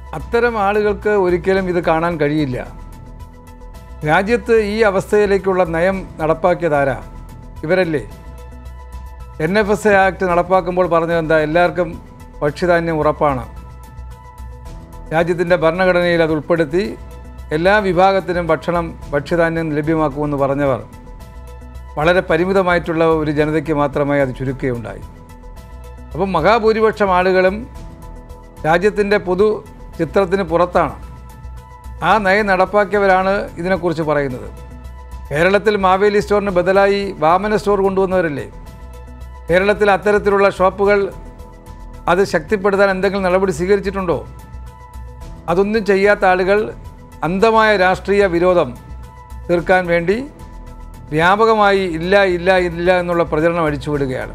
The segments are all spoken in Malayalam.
അത്തരം ആളുകൾക്ക് ഒരിക്കലും ഇത് കാണാൻ കഴിയില്ല രാജ്യത്ത് ഈ അവസ്ഥയിലേക്കുള്ള നയം നടപ്പാക്കിയതാരാ ഇവരല്ലേ N F S A act നടപ്പാക്കുമ്പോൾ പറഞ്ഞത് എന്താ എല്ലാവർക്കും ഭക്ഷ്യധാന്യം ഉറപ്പാണ് രാജ്യത്തിൻ്റെ ഭരണഘടനയിൽ അത് ഉൾപ്പെടുത്തി എല്ലാ വിഭാഗത്തിനും ഭക്ഷണം ഭക്ഷ്യധാന്യം ലഭ്യമാക്കുമെന്ന് പറഞ്ഞവർ വളരെ പരിമിതമായിട്ടുള്ള ഒരു ജനതയ്ക്ക് മാത്രമേ അത് ചുരുക്കുകയുണ്ടായി അപ്പം മഹാഭൂരിപക്ഷം ആളുകളും രാജ്യത്തിൻ്റെ പൊതു ചിത്രത്തിന് പുറത്താണ് ആ നയം നടപ്പാക്കിയവരാണ് ഇതിനെക്കുറിച്ച് പറയുന്നത് കേരളത്തിൽ മാവേലി സ്റ്റോറിന് ബദലായി വാമന സ്റ്റോർ കൊണ്ടുവന്നവരല്ലേ കേരളത്തിൽ അത്തരത്തിലുള്ള ഷോപ്പുകൾ അത് ശക്തിപ്പെടുത്താൻ എന്തെങ്കിലും നടപടി സ്വീകരിച്ചിട്ടുണ്ടോ അതൊന്നും ചെയ്യാത്ത ആളുകൾ അന്ധമായ രാഷ്ട്രീയ വിരോധം തീർക്കാൻ വേണ്ടി വ്യാപകമായി ഇല്ല ഇല്ല ഇല്ല എന്നുള്ള പ്രചരണം അടിച്ചുവിടുകയാണ്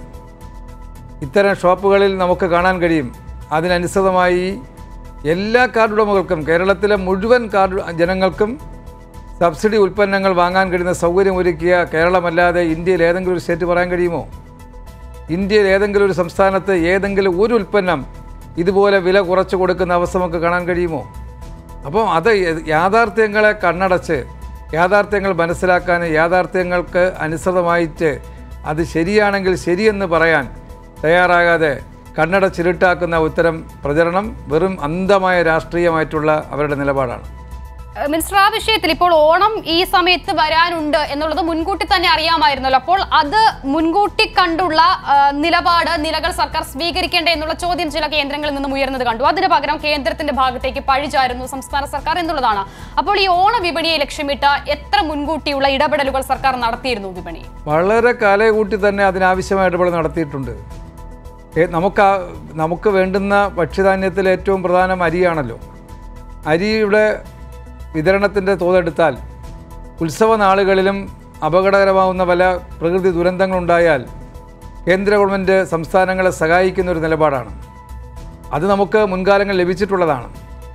ഇത്തരം ഷോപ്പുകളിൽ നമുക്ക് കാണാൻ കഴിയും അതിനനുസൃതമായി എല്ലാ കാർഡ് ഉടമകൾക്കും കേരളത്തിലെ മുഴുവൻ കാർഡ് ജനങ്ങൾക്കും സബ്സിഡി ഉൽപ്പന്നങ്ങൾ വാങ്ങാൻ കഴിയുന്ന സൗകര്യം ഒരുക്കിയ കേരളമല്ലാതെ ഇന്ത്യയിൽ ഏതെങ്കിലും ഒരു സ്റ്റേറ്റ് പറയാൻ കഴിയുമോ ഇന്ത്യയിൽ ഏതെങ്കിലും ഒരു സംസ്ഥാനത്ത് ഏതെങ്കിലും ഒരു ഉൽപ്പന്നം ഇതുപോലെ വില കുറച്ച് കൊടുക്കുന്ന അവസ്ഥ നമുക്ക് കാണാൻ കഴിയുമോ അപ്പോൾ അത് യാഥാർത്ഥ്യങ്ങളെ കണ്ണടച്ച് യാഥാർത്ഥ്യങ്ങൾ മനസ്സിലാക്കാൻ യാഥാർത്ഥ്യങ്ങൾക്ക് അനുസൃതമായിട്ട് അത് ശരിയാണെങ്കിൽ ശരിയെന്ന് പറയാൻ തയ്യാറാകാതെ കണ്ണടച്ചിരുട്ടാക്കുന്ന ഉത്തരം പ്രചരണം വെറും അന്ധമായ രാഷ്ട്രീയമായിട്ടുള്ള അവരുടെ നിലപാടാണ് ഏഹ് മിനിസ്റ്റർ ആ വിഷയത്തിൽ ഇപ്പോൾ ഓണം ഈ സമയത്ത് വരാനുണ്ട് എന്നുള്ളത് മുൻകൂട്ടി തന്നെ അറിയാമായിരുന്നല്ലോ അപ്പോൾ അത് മുൻകൂട്ടി കണ്ടുള്ള ആ, നിലപാട് നിലകൾ സർക്കാർ സ്വീകരിക്കേണ്ടേ എന്നുള്ള ചോദ്യം ചില കേന്ദ്രങ്ങളിൽ നിന്നും ഉയർന്നത് കണ്ടു അതിന് പകരം കേന്ദ്രത്തിന്റെ ഭാഗത്തേക്ക് പഴിചാരുന്നു സംസ്ഥാന സർക്കാർ എന്നുള്ളതാണ് അപ്പോൾ ഈ ഓണ വിപണിയെ ലക്ഷ്യമിട്ട് എത്ര മുൻകൂട്ടിയുള്ള ഇടപെടലുകൾ സർക്കാർ നടത്തിയിരുന്നു വിപണി വളരെ കാലകൂട്ടി തന്നെ അതിനാവശ്യമായ ഇടപെടൽ നടത്തിയിട്ടുണ്ട് ഏ, നമുക്ക് ആ- നമുക്ക് വേണ്ടുന്ന ഭക്ഷ്യധാന്യത്തിൽ ഏറ്റവും പ്രധാനം അരിയാണല്ലോ അരിയുടെ വിതരണത്തിൻ്റെ തോതെടുത്താൽ ഉത്സവ നാളുകളിലും അപകടകരമാവുന്ന പല പ്രകൃതി ദുരന്തങ്ങളുണ്ടായാൽ കേന്ദ്ര ഗവൺമെൻറ് സംസ്ഥാനങ്ങളെ സഹായിക്കുന്ന ഒരു നിലപാടാണ് അത് നമുക്ക് മുൻകാലങ്ങൾ ലഭിച്ചിട്ടുള്ളതാണ്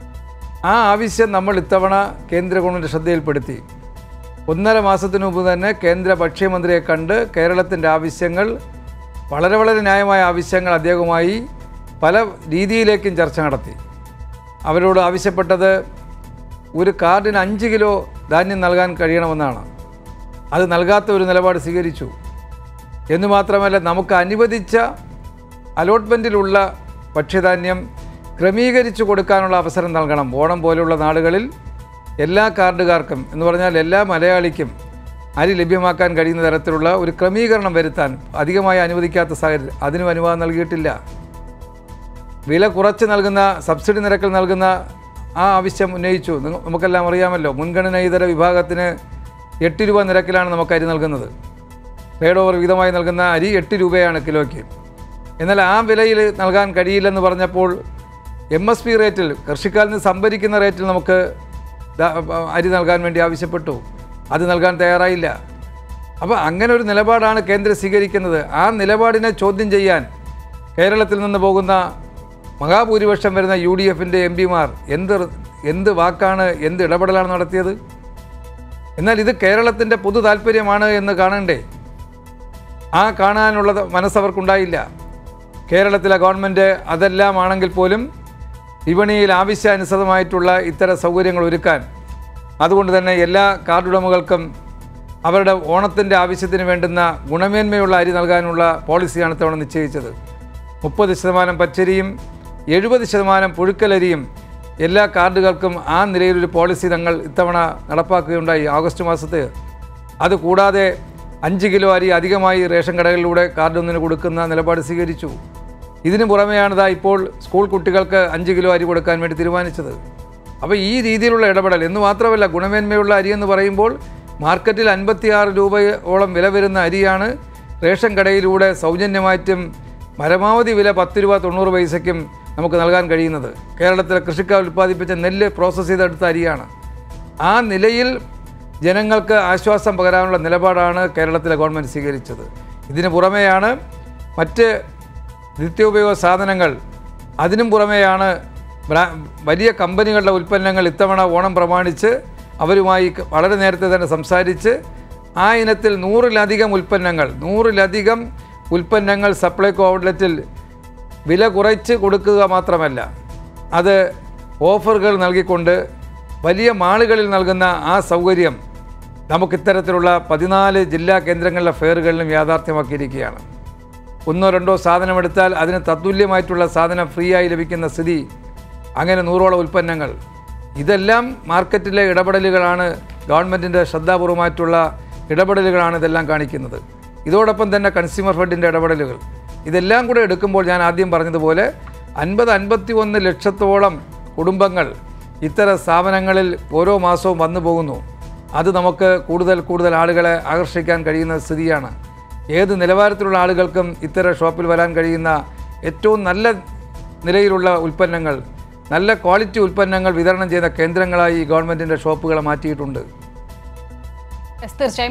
ആ ആവശ്യം നമ്മൾ ഇത്തവണ കേന്ദ്ര ഗവൺമെൻറ് ശ്രദ്ധയിൽപ്പെടുത്തി ഒന്നര മാസത്തിനു മുമ്പ് തന്നെ കേന്ദ്ര ഭക്ഷ്യമന്ത്രിയെ കണ്ട് കേരളത്തിൻ്റെ ആവശ്യങ്ങൾ വളരെ വളരെ ന്യായമായ ആവശ്യങ്ങൾ അദ്ദേഹവുമായി പല രീതിയിലേക്കും ചർച്ച നടത്തി അവരോട് ആവശ്യപ്പെട്ടത് ഒരു കാർഡിന് അഞ്ച് കിലോ ധാന്യം നൽകാൻ കഴിയണമെന്നാണ് അത് നൽകാത്ത ഒരു നിലപാട് സ്വീകരിച്ചു എന്ന് മാത്രമല്ല നമുക്ക് അനുവദിച്ച അലോട്ട്മെൻറ്റിലുള്ള ഭക്ഷ്യധാന്യം ക്രമീകരിച്ചു കൊടുക്കാനുള്ള അവസരം നൽകണം ഓണം പോലെയുള്ള നാടുകളിൽ എല്ലാ കാർഡുകാർക്കും എന്ന് പറഞ്ഞാൽ എല്ലാ മലയാളിക്കും അരി ലഭ്യമാക്കാൻ കഴിയുന്ന തരത്തിലുള്ള ഒരു ക്രമീകരണം വരുത്താൻ അധികമായി അനുവദിക്കാത്ത സാഹചര്യം അതിനും അനുവാദം നൽകിയിട്ടില്ല വില കുറച്ച് നൽകുന്ന സബ്സിഡി നിരക്കിൽ നൽകുന്ന ആ ആവശ്യം ഉന്നയിച്ചു നിങ്ങ- നമുക്കെല്ലാം അറിയാമല്ലോ മുൻഗണന ഇതര വിഭാഗത്തിന് എട്ട് രൂപ നിരക്കിലാണ് നമുക്ക് അരി നൽകുന്നത് ട്രേഡ് ഓവർ വിഹിതമായി നൽകുന്ന അരി എട്ട് രൂപയാണ് കിലോയ്ക്ക് എന്നാൽ ആ വിലയിൽ നൽകാൻ കഴിയില്ലെന്ന് പറഞ്ഞപ്പോൾ എം എസ് പി റേറ്റിൽ കൃഷിക്കാരിൽ നിന്ന് സംഭരിക്കുന്ന റേറ്റിൽ നമുക്ക് ദാ- അരി നൽകാൻ വേണ്ടി ആവശ്യപ്പെട്ടു അത് നൽകാൻ തയ്യാറായില്ല അപ്പോൾ അങ്ങനെ ഒരു നിലപാടാണ് കേന്ദ്രം സ്വീകരിക്കുന്നത് ആ നിലപാടിനെ ചോദ്യം ചെയ്യാൻ കേരളത്തിൽ നിന്ന് പോകുന്ന മഹാഭൂരിപക്ഷം വരുന്ന യു ഡി എഫിൻ്റെ എം പിമാർ എന്ത് എന്ത് വാക്കാണ് എന്ത് ഇടപെടലാണ് നടത്തിയത് എന്നാൽ ഇത് കേരളത്തിൻ്റെ പൊതു താല്പര്യമാണ് എന്ന് കാണണ്ടേ ആ കാണാനുള്ള മനസ്സവർക്കുണ്ടായില്ല കേരളത്തിലെ ഗവൺമെൻറ് അതെല്ലാം ആണെങ്കിൽ പോലും വിപണിയിൽ ആവശ്യാനുസൃതമായിട്ടുള്ള ഇത്തരം സൗകര്യങ്ങൾ ഒരുക്കാൻ അതുകൊണ്ട് തന്നെ എല്ലാ കാർഡുടമകൾക്കും അവരുടെ ഓണത്തിൻ്റെ ആവശ്യത്തിന് വേണ്ടുന്ന ഗുണമേന്മയുള്ള അരി നൽകാനുള്ള പോളിസിയാണ് ഇത്തവണ നിശ്ചയിച്ചത് മുപ്പത് ശതമാനം പച്ചരിയും എഴുപത് ശതമാനം പുഴുക്കലരിയും എല്ലാ കാർഡുകൾക്കും ആ നിലയിലൊരു പോളിസി ഞങ്ങൾ ഇത്തവണ നടപ്പാക്കുകയുണ്ടായി ആഗസ്റ്റ് മാസത്തെ അത് കൂടാതെ അഞ്ച് കിലോ അരി അധികമായി റേഷൻ കടകളിലൂടെ കാർഡ് ഒന്നിന് കൊടുക്കുന്ന നിലപാട് സ്വീകരിച്ചു ഇതിനു പുറമെയാണ് ഇതാ ഇപ്പോൾ സ്കൂൾ കുട്ടികൾക്ക് അഞ്ച് കിലോ അരി കൊടുക്കാൻ വേണ്ടി തീരുമാനിച്ചത് അപ്പോൾ ഈ രീതിയിലുള്ള ഇടപെടൽ എന്ന് മാത്രമല്ല ഗുണമേന്മയുള്ള അരി എന്ന് പറയുമ്പോൾ മാർക്കറ്റിൽ അൻപത്തിയാറ് രൂപയോളം വില വരുന്ന അരിയാണ് റേഷൻ കടയിലൂടെ സൗജന്യമായിട്ടും പരമാവധി വില പത്ത് രൂപ തൊണ്ണൂറ് പൈസയ്ക്കും നമുക്ക് നൽകാൻ കഴിയുന്നത് കേരളത്തിലെ കൃഷിക്കാർ ഉൽപ്പാദിപ്പിച്ച നെല്ല് പ്രോസസ്സ് ചെയ്തെടുത്ത അരിയാണ് ആ നിലയിൽ ജനങ്ങൾക്ക് ആശ്വാസം പകരാനുള്ള നിലപാടാണ് കേരളത്തിലെ ഗവൺമെൻറ് സ്വീകരിച്ചത് ഇതിന് പുറമെയാണ് മറ്റ് നിത്യോപയോഗ സാധനങ്ങൾ അതിനും പുറമെയാണ് ബ്രാ- വലിയ കമ്പനികളുടെ ഉൽപ്പന്നങ്ങൾ ഇത്തവണ ഓണം പ്രമാണിച്ച് അവരുമായി ക- വളരെ നേരത്തെ തന്നെ സംസാരിച്ച് ആ ഇനത്തിൽ നൂറിലധികം ഉൽപ്പന്നങ്ങൾ നൂറിലധികം ഉൽപ്പന്നങ്ങൾ സപ്ലൈകോ ഔട്ട്ലെറ്റിൽ വില കുറച്ച് കൊടുക്കുക മാത്രമല്ല അത് ഓഫറുകൾ നൽകിക്കൊണ്ട് വലിയ മാളുകളിൽ നൽകുന്ന ആ സൗകര്യം നമുക്ക് ഇത്തരത്തിലുള്ള പതിനാല് ജില്ലാ കേന്ദ്രങ്ങളിലെ ഫെയറുകളിലും യാഥാർത്ഥ്യമാക്കിയിരിക്കുകയാണ് ഒന്നോ രണ്ടോ സാധനം എടുത്താൽ അതിന് തത്തുല്യമായിട്ടുള്ള സാധനം ഫ്രീ ആയി ലഭിക്കുന്ന സ്ഥിതി അങ്ങനെ നൂറോളം ഉൽപ്പന്നങ്ങൾ ഇതെല്ലാം മാർക്കറ്റിലെ ഇടപെടലുകളാണ് ഗവൺമെൻറ്റിൻ്റെ ശ്രദ്ധാപൂർവമായിട്ടുള്ള ഇടപെടലുകളാണ് ഇതെല്ലാം കാണിക്കുന്നത് ഇതോടൊപ്പം തന്നെ കൺസ്യൂമർ ഫെഡിൻ്റെ ഇടപെടലുകൾ ഇതെല്ലാം കൂടെ എടുക്കുമ്പോൾ ഞാൻ ആദ്യം പറഞ്ഞതുപോലെ അൻപത് അൻപത്തി ഒന്ന് ലക്ഷത്തോളം കുടുംബങ്ങൾ ഇത്തരം സ്ഥാപനങ്ങളിൽ ഓരോ മാസവും വന്നു പോകുന്നു അത് നമുക്ക് കൂടുതൽ കൂടുതൽ ആളുകളെ ആകർഷിക്കാൻ കഴിയുന്ന സ്ഥിതിയാണ് ഏത് നിലവാരത്തിലുള്ള ആളുകൾക്കും ഇത്തരം ഷോപ്പിൽ വരാൻ കഴിയുന്ന ഏറ്റവും നല്ല നിലയിലുള്ള ഉൽപ്പന്നങ്ങൾ നല്ല ക്വാളിറ്റി ഉൽപ്പന്നങ്ങൾ വിതരണം ചെയ്യുന്ന കേന്ദ്രങ്ങളായി ഈ ഗവൺമെൻറ്റിൻ്റെ ഷോപ്പുകളെ മാറ്റിയിട്ടുണ്ട് Yes, തീർച്ചയായും